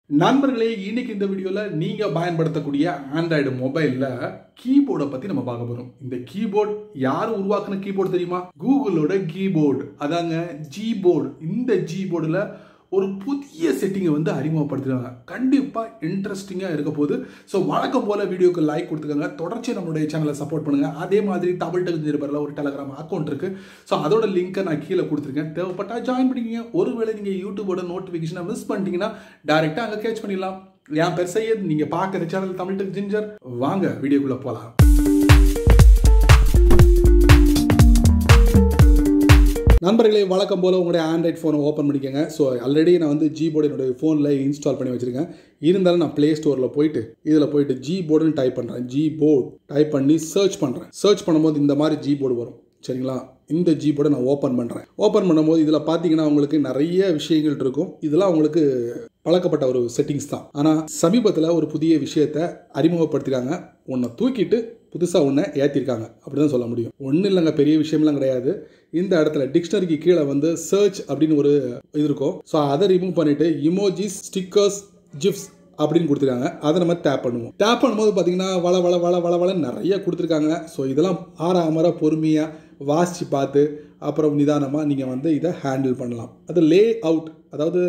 நண்பர்களே இன்னைக்கு இந்த வீடியோவில் நீங்கள் பயன்படுத்தக்கூடிய ஆண்ட்ராய்டு மொபைலில் கீபோர்டை பற்றி நம்ம பார்க்க போகிறோம் இந்த கீபோர்ட் யார் உருவாக்குன கீபோர்டு தெரியுமா கூகுளோட கீபோர்டு அதாங்க ஜி போர்டு இந்த ஜி போர்டில் ஒரு புதிய செட்டிங்கை வந்து அறிமுகப்படுத்துகிறாங்க கண்டிப்பாக இன்ட்ரெஸ்டிங்காக இருக்க போகுது ஸோ வழக்கம் போல் வீடியோக்கு லைக் கொடுத்துக்கோங்க தொடர்ச்சி நம்மளுடைய சேனலை சப்போர்ட் பண்ணுங்கள் அதே மாதிரி தமிழ் டெக் நிருபரில் ஒரு டெலகிராம் அக்கௌண்ட் இருக்குது ஸோ அதோட லிங்க்கை நான் கீழே கொடுத்துருக்கேன் தேவைப்பட்டா ஜாயின் பண்ணிக்கிங்க ஒருவேளை நீங்கள் யூடியூபோட நோட்டிஃபிகேஷனை மிஸ் பண்ணிட்டீங்கன்னா டேரெக்டாக அங்கே கேட்ச் பண்ணிடலாம் என் பெர் சையத் நீங்கள் பார்க்குற சேனல் தமிழ் டெக் ஜிஞ்சர் வாங்க வீடியோக்குள்ளே போகலாம் நண்பர்களே வழக்கம் போல் உங்களுடைய ஆண்ட்ராய்ட் ஃபோனை ஓப்பன் பண்ணிக்கோங்க ஸோ ஆல்ரெடி நான் வந்து ஜி போர்டு என்னுடைய ஃபோனில் இன்ஸ்டால் பண்ணி வச்சுருக்கேன் இருந்தாலும் நான் ப்ளே ஸ்டோரில் போயிட்டு இதில் போயிட்டு ஜி போர்டுன்னு டைப் பண்ணுறேன் ஜி போர்டு டைப் பண்ணி சர்ச் பண்ணுறேன் சர்ச் பண்ணும்போது இந்த மாதிரி ஜி போர்டு வரும் சரிங்களா இந்த ஜி போர்டை நான் ஓப்பன் பண்ணுறேன் ஓப்பன் பண்ணும்போது இதில் பார்த்தீங்கன்னா உங்களுக்கு நிறைய விஷயங்கள் இருக்கும் இதெல்லாம் உங்களுக்கு பழக்கப்பட்ட ஒரு செட்டிங்ஸ் தான் ஆனால் சமீபத்தில் ஒரு புதிய விஷயத்தை அறிமுகப்படுத்திருக்காங்க ஒன்றை தூக்கிட்டு புதுசாக ஒன்று ஏற்றிருக்காங்க அப்படி தான் சொல்ல முடியும் ஒன்றும் இல்லைங்க பெரிய விஷயம்லாம் கிடையாது இந்த இடத்துல டிக்ஷனரிக்கு கீழே வந்து சர்ச் அப்படின்னு ஒரு இது இருக்கும் ஸோ அதை ரிமூவ் பண்ணிவிட்டு இமோஜிஸ் ஸ்டிக்கர்ஸ் ஜிப்ஸ் அப்படின்னு கொடுத்துருக்காங்க அதை நம்ம டேப் பண்ணுவோம் டேப் பண்ணும்போது பார்த்தீங்கன்னா வள வள வள வள வள நிறைய கொடுத்துருக்காங்க ஸோ இதெல்லாம் ஆறாமற பொறுமையாக வாசித்து பார்த்து அப்புறம் நிதானமாக நீங்கள் வந்து இதை ஹேண்டில் பண்ணலாம் அது லே அவுட் அதாவது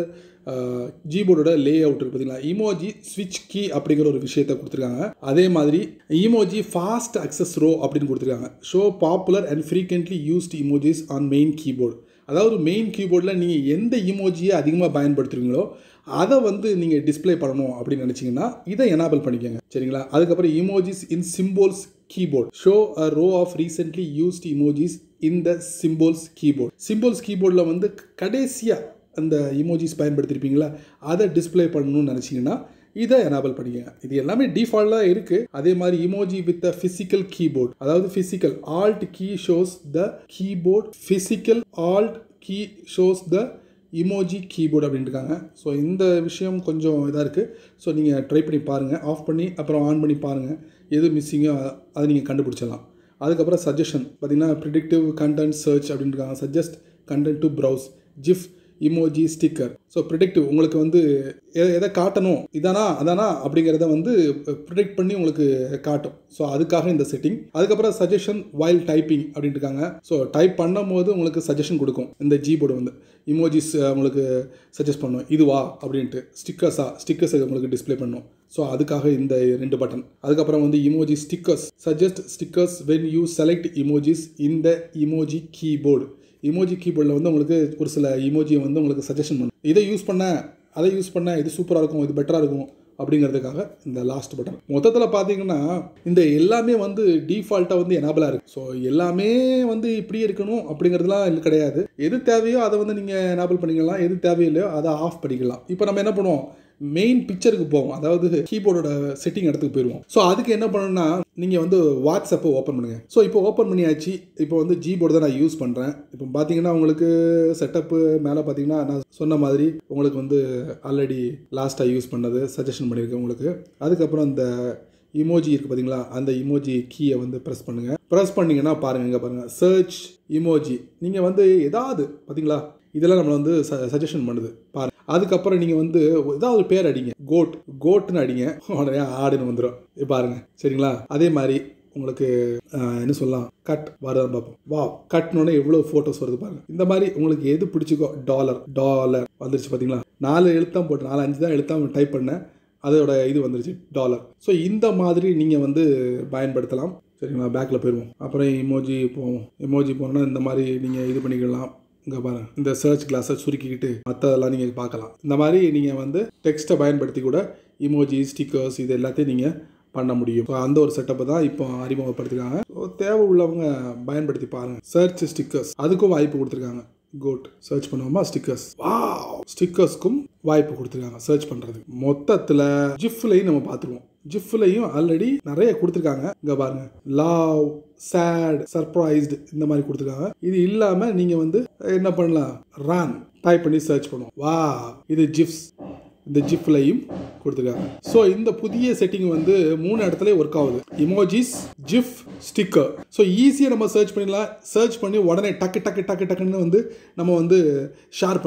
ஜிபோர்டோட லே அவுட் இருக்கு பார்த்தீங்களா இமோஜி ஸ்விட்ச் கீ அப்படிங்கிற ஒரு விஷயத்தை கொடுத்துருக்காங்க அதே மாதிரி இமோஜி ஃபாஸ்ட் அக்சஸ் ரோ அப்படின்னு கொடுத்துருக்காங்க show popular and frequently used emojis on main keyboard அதாவது மெயின் கீபோர்டில் நீங்கள் எந்த இமோஜியை அதிகமாக பயன்படுத்துறீங்களோ அதை வந்து நீங்கள் டிஸ்பிளே பண்ணணும் அப்படின்னு நினச்சிங்கன்னா இதை எனாபிள் பண்ணிக்கோங்க சரிங்களா அதுக்கப்புறம் emojis in symbols keyboard show a row of recently used emojis in the symbols keyboard symbols கீபோர்டில் வந்து கடைசியாக அந்த இமோஜிஸ் பயன்படுத்தியிருப்பீங்களா அதை டிஸ்பிளே பண்ணணும்னு நினச்சிங்கன்னா இதை எனேபிள் பண்ணிக்கங்க இது எல்லாமே டிஃபால்ட்டாக இருக்குது அதே மாதிரி emoji with a physical keyboard அதாவது physical alt key shows the keyboard physical alt key shows the emoji keyboard அப்படின்ட்டுருக்காங்க ஸோ இந்த விஷயம் கொஞ்சம் இதாக இருக்குது ஸோ நீங்கள் ட்ரை பண்ணி பாருங்கள் ஆஃப் பண்ணி அப்புறம் ஆன் பண்ணி பாருங்கள் எது மிஸ்ஸிங்கோ அதை நீங்கள் கண்டுபிடிச்சிடலாம் அதுக்கப்புறம் சஜஷன் பார்த்தீங்கன்னா ப்ரிடிக்டிவ் கண்டென்ட் சர்ச் அப்படின்ட்டுருக்காங்க suggest content to browse GIF emoji sticker so predictive உங்களுக்கு வந்து எதை காட்டணும் இதானா அதானா அப்படிங்கிறத வந்து ப்ரிடிக்ட் பண்ணி உங்களுக்கு காட்டும் ஸோ அதுக்காக இந்த செட்டிங் அதுக்கப்புறம் சஜஷன் வைல் டைப்பிங் அப்படின்ட்டு இருக்காங்க ஸோ டைப் பண்ணும் போது உங்களுக்கு சஜஷன் கொடுக்கும் இந்த ஜிபோர்டு வந்து இமோஜிஸ் உங்களுக்கு சஜஸ்ட் பண்ணும் இதுவா அப்படின்ட்டு ஸ்டிக்கர்ஸா ஸ்டிக்கர்ஸ் உங்களுக்கு டிஸ்பிளே பண்ணும் ஸோ அதுக்காக இந்த ரெண்டு பட்டன் அதுக்கப்புறம் வந்து emoji stickers suggest stickers when you select emojis இந்த இமோஜி கீபோர்டு இமோஜி கீபோர்டில் வந்து உங்களுக்கு ஒரு சில இமோஜியை வந்து உங்களுக்கு சஜஷன் பண்ணும் இதை யூஸ் பண்ண அதை யூஸ் பண்ண இது சூப்பராக இருக்கும் இது பெட்டராக இருக்கும் அப்படிங்கிறதுக்காக இந்த லாஸ்ட் பட்டன் மொத்தத்தில் பார்த்தீங்கன்னா இந்த எல்லாமே வந்து டிஃபால்ட்டாக வந்து எனாபிளாக இருக்குது ஸோ எல்லாமே வந்து இப்படி இருக்கணும் அப்படிங்கிறதுலாம் இல்லை கிடையாது எது தேவையோ அதை வந்து நீங்கள் எனாபிள் பண்ணிக்கலாம் எது தேவையில்லையோ அதை ஆஃப் பண்ணிக்கலாம் இப்போ நம்ம என்ன பண்ணுவோம் மெயின் பிக்சருக்கு போவோம் அதாவது கீபோர்டோட செட்டிங் இடத்துக்கு போயிடுவோம் ஸோ அதுக்கு என்ன பண்ணணும்னா நீங்கள் வந்து வாட்ஸ்அப்பை ஓப்பன் பண்ணுங்கள் ஸோ இப்போ ஓப்பன் பண்ணியாச்சு இப்போ வந்து ஜிபோர்டு தான் நான் யூஸ் பண்ணுறேன் இப்போ பார்த்தீங்கன்னா உங்களுக்கு செட்டப்பு மேலே பார்த்தீங்கன்னா நான் சொன்ன மாதிரி உங்களுக்கு வந்து ஆல்ரெடி லாஸ்ட்டாக யூஸ் பண்ணது சஜஷன் பண்ணியிருக்கேன் உங்களுக்கு அதுக்கப்புறம் இந்த இமோஜி இருக்குது பார்த்தீங்களா அந்த இமோஜி கீயை வந்து ப்ரெஸ் பண்ணுங்கள் ப்ரெஸ் பண்ணிங்கன்னா பாருங்கள் இங்கே பாருங்கள் சர்ச் இமோஜி நீங்கள் வந்து ஏதாவது பார்த்தீங்களா இதெல்லாம் நம்மளை வந்து சஜஷன் பண்ணுது பாருங்கள் அதுக்கப்புறம் நீங்கள் வந்து ஏதாவது பேர் அடிங்க கோட் கோட்டுன்னு அடிங்க உடனே ஆடுன்னு வந்துடும் பாருங்க சரிங்களா அதே மாதிரி உங்களுக்கு என்ன சொல்லலாம் கட் வருதான்னு பார்ப்போம் வா கட்னோடனே எவ்வளோ ஃபோட்டோஸ் வருது பாருங்க இந்த மாதிரி உங்களுக்கு எது பிடிச்சிக்கோ டாலர் டாலர் வந்துருச்சு பார்த்தீங்களா நாலு எழுத்தான் போட்டு நாலு அஞ்சு தான் எழுத்தான் டைப் பண்ணேன் அதோட இது வந்துருச்சு டாலர் ஸோ இந்த மாதிரி நீங்கள் வந்து பயன்படுத்தலாம் சரிங்களா பேக்கில் போயிடுவோம் அப்புறம் இமோஜி போவோம் இமோஜி போனோன்னா இந்த மாதிரி நீங்கள் இது பண்ணிக்கலாம் இங்கே பாருங்க இந்த சர்ச் கிளாஸை சுருக்கிக்கிட்டு மற்றதெல்லாம் நீங்கள் பார்க்கலாம் இந்த மாதிரி நீங்கள் வந்து டெக்ஸ்ட்டை பயன்படுத்தி கூட இமோஜி ஸ்டிக்கர்ஸ் இது எல்லாத்தையும் நீங்கள் பண்ண முடியும் ஸோ அந்த ஒரு செட்டப்பை தான் இப்போ அறிமுகப்படுத்திருக்காங்க ஸோ தேவை உள்ளவங்க பயன்படுத்தி பாருங்கள் சர்ச் ஸ்டிக்கர்ஸ் அதுக்கும் வாய்ப்பு கொடுத்துருக்காங்க கோட் சர்ச் பண்ணுவோமா ஸ்டிக்கர்ஸ் வா ஸ்டிக்கர்ஸ்க்கும் வாய்ப்பு கொடுத்துருக்காங்க சர்ச் பண்ணுறதுக்கு மொத்தத்தில் ஜிஃப்லையும் நம்ம பார்த்துருவோம் ஜிஃப்லையும் ஆல்ரெடி நிறைய கொடுத்துருக்காங்க இங்கே பாருங்க லாவ் சேட் சர்ப்ரைஸ்டு இந்த மாதிரி கொடுத்துருக்காங்க இது இல்லாமல் நீங்கள் வந்து என்ன பண்ணலாம் ரான் டைப் பண்ணி சர்ச் பண்ணுவோம் வா இது ஜிப்ஸ் இந்த ஜிப்லையும் கொடுத்துருக்காங்க ஸோ இந்த புதிய செட்டிங் வந்து மூணு இடத்துல ஒர்க் ஆகுது இமோஜிஸ் ஜிஃப் ஸ்டிக்கர் ஸோ ஈஸியாக நம்ம சர்ச் பண்ணிடலாம் சர்ச் பண்ணி உடனே டக்கு டக்கு டக்கு டக்குன்னு வந்து நம்ம வந்து ஷேர் பண்ணலாம்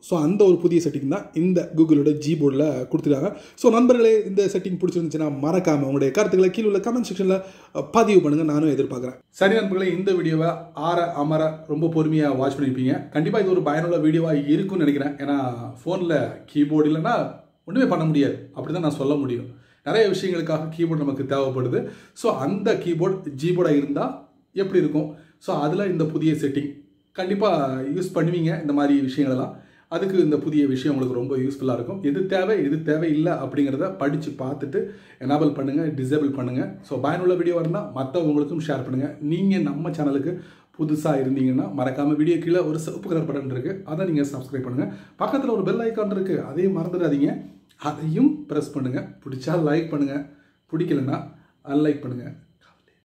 ஸோ அந்த ஒரு புதிய செட்டிங் தான் இந்த கூகுளோட ஜி போர்டில் கொடுத்துருக்காங்க ஸோ நண்பர்களே இந்த செட்டிங் பிடிச்சிருந்துச்சுன்னா மறக்காமல் உங்களுடைய கருத்துக்களை கீழே உள்ள கமெண்ட் செக்ஷனில் பதிவு பண்ணுங்கள் நானும் எதிர்பார்க்குறேன் சரி நண்பர்களே இந்த வீடியோவை ஆற அமர ரொம்ப பொறுமையாக வாட்ச் பண்ணியிருப்பீங்க கண்டிப்பாக இது ஒரு பயனுள்ள வீடியோவாக இருக்கும்னு நினைக்கிறேன் ஏன்னா ஃபோனில் கீபோர்டு இல்லைன்னா ஒன்றுமே பண்ண முடியாது அப்படி தான் நான் சொல்ல முடியும் நிறைய விஷயங்களுக்காக கீபோர்டு நமக்கு தேவைப்படுது ஸோ அந்த கீபோர்டு ஜீபோர்டாக இருந்தால் எப்படி இருக்கும் ஸோ அதில் இந்த புதிய செட்டிங் கண்டிப்பாக யூஸ் பண்ணுவீங்க இந்த மாதிரி விஷயங்களெல்லாம் அதுக்கு இந்த புதிய விஷயம் உங்களுக்கு ரொம்ப யூஸ்ஃபுல்லாக இருக்கும் எது தேவை எது தேவையில்லை அப்படிங்கிறத படித்து பார்த்துட்டு எனேபிள் பண்ணுங்கள் டிசேபிள் பண்ணுங்கள் ஸோ பயனுள்ள வீடியோ இருந்தால் மற்றவங்களுக்கும் ஷேர் பண்ணுங்கள் நீங்கள் நம்ம சேனலுக்கு புதுசாக இருந்தீங்கன்னா மறக்காமல் வீடியோ கீழே ஒரு சிவப்பு கலர் பட்டன் இருக்குது அதை நீங்கள் சப்ஸ்கிரைப் பண்ணுங்கள் பக்கத்தில் ஒரு பெல் ஐக்கான் இருக்குது அதையும் மறந்துடாதீங்க அதையும் ப்ரெஸ் பண்ணுங்கள் பிடிச்சா லைக் பண்ணுங்கள் பிடிக்கலன்னா அன்லைக் பண்ணுங்கள்